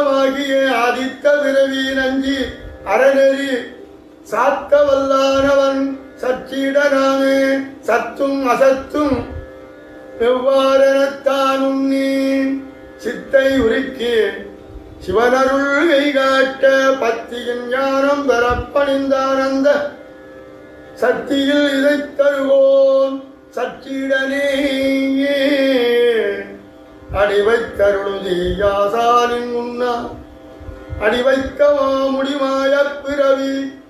ஆனந்தமாகிய ஆதித்த பிறவி நஞ்சி அறநெறி சாத்த வல்லானவன் சச்சிடனாமே சத்தும் அசத்தும் எவ்வாறெனத்தானும் நீ சித்தை உருக்கி சிவனருள் கைகாட்ட பத்தியின் ஞானம் பெறப்பணிந்தானந்த சக்தியில் இதைத் தருவோன் சச்சிடனே அடிவைத்தருளுதியாசாலின் உண்ணா அடிவைக்கவா முடிமாய பிறவி